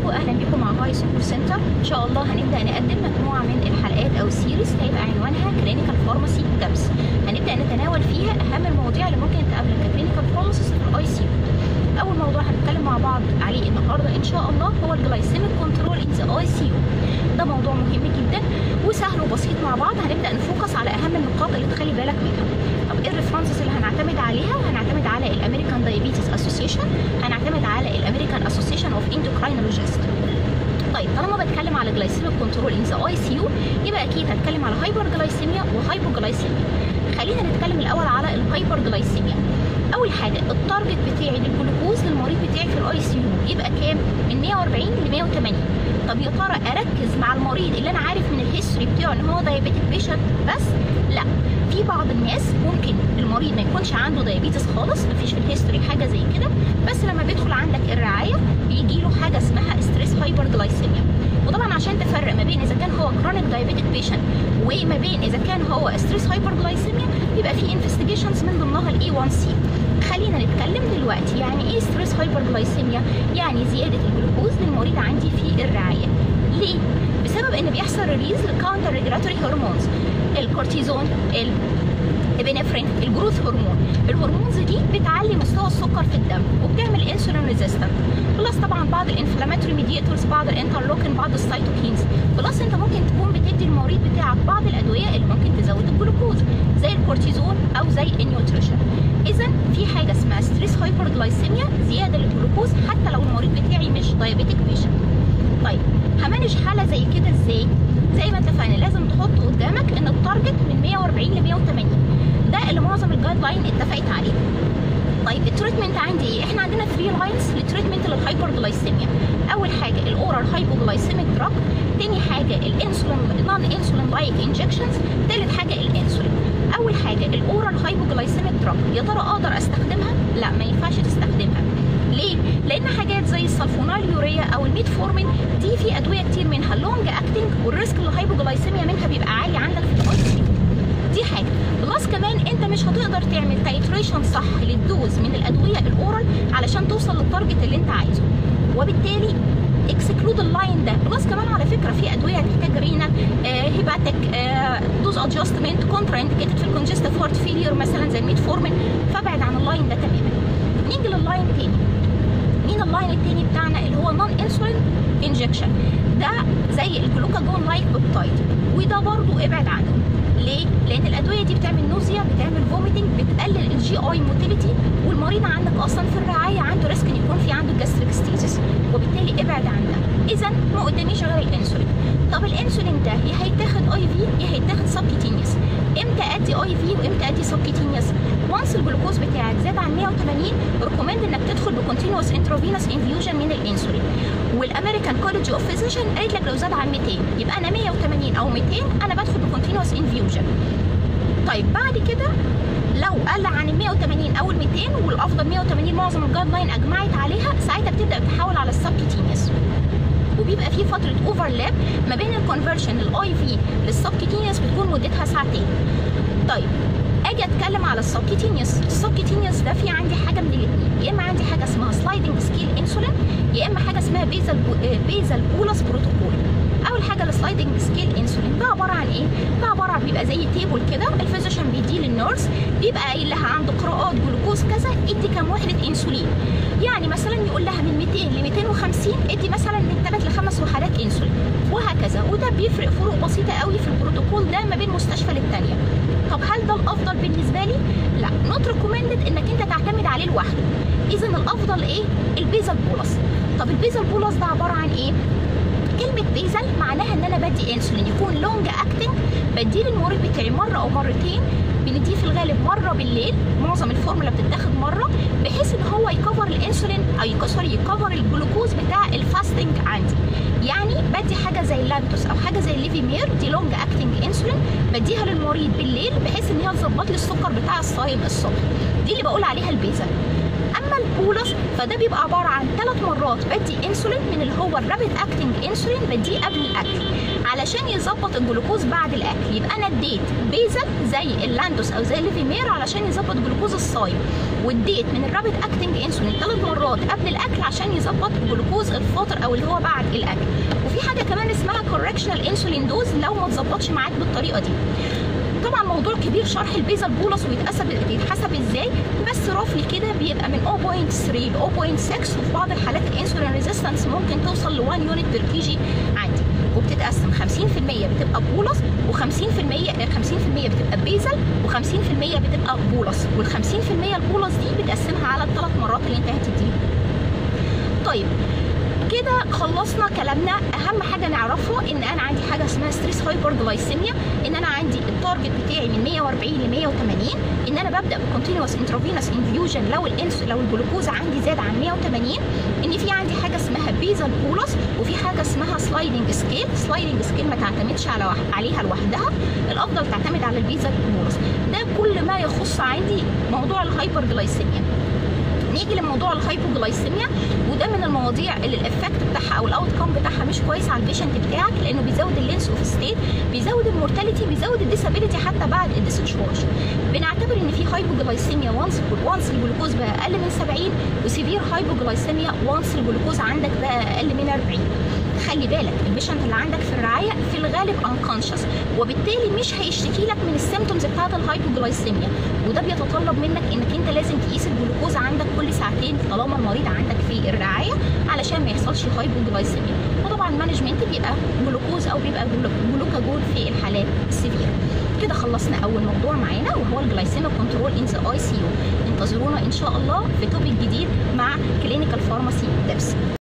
ازيكم اهلا بكم مع هاي سكول سنتر ان شاء الله هنبدا نقدم مجموعه من الحلقات او سيريز هيبقى عنوانها كلينيكال فارماسي تبس هنبدا نتناول فيها اهم المواضيع اللي ممكن تقابلك ككلينيكال فارماسيست في الاي سي اول موضوع هنتكلم مع بعض عليه النهارده ان شاء الله هو الجلايسيميك كنترول ان ذا اي سي يو ده موضوع مهم جدا وسهل وبسيط مع بعض هنبدا نفوكس على اهم النقاط اللي تخلي بالك منها طب ايه الريفرنسز اللي هنعتمد عليها هنعتمد على الامريكان دايابيتس اسوسيشن هنعتمد على الامريكان اسوسيشن اوف اندوكراينولوجيست طيب طالما بتكلم على جلايسيميك كنترول ان ذا اي سي يو يبقى اكيد هتكلم على هايبر جلايسيميا وهايبوجلايسيميا خلينا نتكلم الاول على الهايبر جلايسيميا اول حاجه التارجت بتاعي للجلوكوز للمريض بتاعي في الاي سي يو يبقى كام من 140 ل 180 طب يا ترى اركز مع المريض اللي انا عارف من الهيستوري بتاعه ان هو دايابيتك بيشنت بس لا في بعض الناس ممكن المريض ما يكونش عنده دايابيتس خالص مفيش في الهيستوري حاجه زي كده بس لما بيدخل عندك الرعايه بيجي له حاجه اسمها ستريس هايبر جلايسيميا وطبعا عشان تفرق ما بين اذا كان هو كرونيك دايابيتك بيشنت وما بين اذا كان هو ستريس هايبر جلايسيميا بيبقى في انفستيجيشنز من ضمنها الاي 1 سي خلينا نتكلم دلوقتي يعني ايه ستريس هايبر جلايسيميا يعني زياده الجلوكوز للمريض عندي في الرعايه ليه بسبب ان بيحصل ريليز للكاونتر ريجولاتوري هرمونز الكورتيزون الابنفرين الجروث هرمون الهرمونز دي بتعلي مستوى السكر في الدم وبتعمل انسولين ريزيستنت بلس طبعا بعض الانفلاماتوري ميديتورز بعض الانترلوكين بعض السيتوكينز بلس انت ممكن تكون بتدي المريض بتاعك بعض الادويه اللي ممكن تزود الجلوكوز زي الكورتيزون او زي النيوتريشن اذا في حاجه اسمها ستريس هايبر جلايسيميا زياده للجلوكوز حتى لو المريض بتاعي مش دايابيتك بيشنت طيب همانج حاله زي كده ازاي زي ما اتفقنا لازم تحط قدامك ان التارجت من 140 ل 180 ده اللي معظم الجايد لاين اتفقت عليه طيب التريتمنت عندي ايه؟ احنا عندنا 3 لاينز للتريتمنت للهايبر جلايسيميا اول حاجه الاورال هايبوجلايسيميك دراج تاني حاجه الانسولين نون انسولين لايك انجكشنز تالت حاجه الانسولين اول حاجه الاورال هايبوجلايسيميك دراج يا ترى اقدر استخدمها لا ما ينفعش تستخدمها ليه؟ لان حاجات زي السلفونال يوريا او الميتفورمين دي في ادويه كتير منها لونج اكتنج والريسك للهايبوجلايسيميا منها بيبقى عالي عندك في الاي دي حاجه بلس كمان انت مش هتقدر تعمل تايتريشن صح للدوز من الادويه الاورال علشان توصل للتارجت اللي انت عايزه وبالتالي اكسكلود اللاين ده بلس كمان على فكره في ادويه هتحتاج رينا آه هيباتيك آه دوز ادجستمنت كونترا انديكيتد في الكونجستيف هارت فيلير مثلا زي الميتفورمين فابعد عن اللاين ده تماما نيجي لللاين تاني مين اللاين التاني بتاعنا اللي هو نون انسولين انجكشن ده زي الجلوكاجون لايك بيبتايد وده برضو ابعد عنه ليه؟ لان الادويه دي بتعمل نوزيا بتعمل فوميتنج بتقلل الجي اي موتيليتي والمريض عندك اصلا في الرعايه عنده ريسك ان يكون في عنده جاستريك ستيزيس وبالتالي ابعد عنها اذا ما قداميش غير الانسولين طب الانسولين ده يا هيتاخد اي في يا هيتاخد سبكيتينيوس امتى ادي اي في وامتى ادي سبكيتينيوس وانس الجلوكوز بتاعك زاد عن 180 ريكومند انك تدخل بكونتينوس انترافينوس انفيوجن من الانسولين والامريكان كولج اوف فيزيشن قالت لك لو زاد عن 200 يبقى انا 180 او 200 انا بدخل بكونتينوس انفيوجن طيب بعد كده لو قل عن ال 180 او ال 200 والافضل 180 معظم الجايد لاين اجمعت عليها ساعتها بتبدا تحول على السبكيتينيوس وبيبقى في فتره اوفرلاب ما بين الكونفرشن الاي في للسبكيتينيوس بتكون مدتها ساعتين طيب اجي اتكلم على السبكيتينيوس السبكيتينيوس ده في عندي حاجه من الاثنين يا اما عندي حاجه اسمها سلايدنج سكيل انسولين يا اما حاجه اسمها بيزل بيزل بولس بروتوكول اول حاجه السلايدنج سكيل انسولين ده عباره عن ايه ده عباره عن بيبقى زي تيبل كده الفيزيشن بيديه للنيرس بيبقى قايل لها عنده قراءات جلوكوز كذا ادي كام وحده انسولين يعني مثلا يقول لها من 200 ل 250 ادي مثلا من 3 ل 5 وحدات انسولين وهكذا وده بيفرق فروق بسيطه قوي في البروتوكول ده ما بين مستشفى للتانيه طب هل ده الافضل بالنسبه لي لا نوت ريكومندد انك انت تعتمد عليه لوحده اذا الافضل ايه البيزل بولس طب البيزل بولس ده عباره عن ايه كلمة بيزل معناها ان انا بدي انسولين يكون لونج اكتنج بديه للمريض بتاعي مرة او مرتين بنديه في الغالب مرة بالليل معظم الفورمولا بتتاخد مرة بحيث ان هو يكفر الانسولين او سوري يكفر الجلوكوز بتاع الفاستنج عندي يعني بدي حاجة زي اللانتوس او حاجة زي الليفيمير دي لونج اكتنج انسولين بديها للمريض بالليل بحيث ان هي تظبط لي السكر بتاع الصايم الصبح دي اللي بقول عليها البيزل اما البولس فده بيبقى عباره عن ثلاث مرات بدي انسولين من اللي هو الرابid اكتنج انسولين بديه قبل الاكل علشان يظبط الجلوكوز بعد الاكل يبقى انا اديت بيزل زي اللاندوس او زي الليفيمير علشان يظبط جلوكوز الصايم واديت من الرابد اكتنج انسولين ثلاث مرات قبل الاكل عشان يظبط جلوكوز الفاطر او اللي هو بعد الاكل وفي حاجه كمان اسمها كوركشنال انسولين دوز لو ما اتظبطش معاك بالطريقه دي طبعا موضوع كبير شرح البيزل بولس ويتحسب يتحسب ازاي بس رفلي كده بيبقى من 0.3 ل 0.6 وفي بعض الحالات الانسولين ريزيستنس ممكن توصل ل 1 يونت بير كي جي عندي وبتتقسم 50% بتبقى بولس و50% 50% بتبقى بيزل و50% بتبقى بولس وال50% البولس دي بتقسمها على الثلاث مرات اللي انت هتديها طيب كده خلصنا كلامنا اهم حاجه نعرفه ان انا عندي حاجه اسمها ستريس هايبر جلايسيميا ان انا عندي التارجت بتاعي من 140 ل 180 ان انا ببدا بكونتينوس انترافينوس انفيوجن لو الانس لو الجلوكوز عندي زاد عن 180 ان في عندي حاجه اسمها بيزل بولس وفي حاجه اسمها سلايدنج سكيل سلايدنج سكيل ما تعتمدش على وح... عليها لوحدها الافضل تعتمد على البيزل بولس ده كل ما يخص عندي موضوع الهايبر جلايسيميا نيجي لموضوع الهايبوجلايسيميا وده من المواضيع اللي الافكت بتاعها او الاوت كام بتاعها مش كويس على البيشنت بتاعك لانه بيزود اللينس اوف ستيت بيزود المورتاليتي بيزود الديسابيلتي حتى بعد الديسشارج بنعتبر ان في هايبوجلايسيميا وانس وانس الجلوكوز بقى اقل من 70 وسيفير هايبوجلايسيميا وانس الجلوكوز عندك بقى اقل من 40 خلي بالك البيشنت اللي عندك في الرعايه في الغالب انكونشس وبالتالي مش هيشتكي لك من السيمتومز بتاعت الهايبوجلايسيميا وده بيتطلب منك انك انت لازم تقيس الجلوكوز عندك كل ساعتين طالما المريض عندك في الرعايه علشان ما يحصلش هايبوجلايسيميا وطبعا المانجمنت بيبقى جلوكوز او بيبقى جلوكاجون في الحالات السيفير كده خلصنا اول موضوع معانا وهو الجلايسيميك كنترول ان ذا اي سي يو انتظرونا ان شاء الله في توبيك جديد مع كلينيكال فارماسي دبس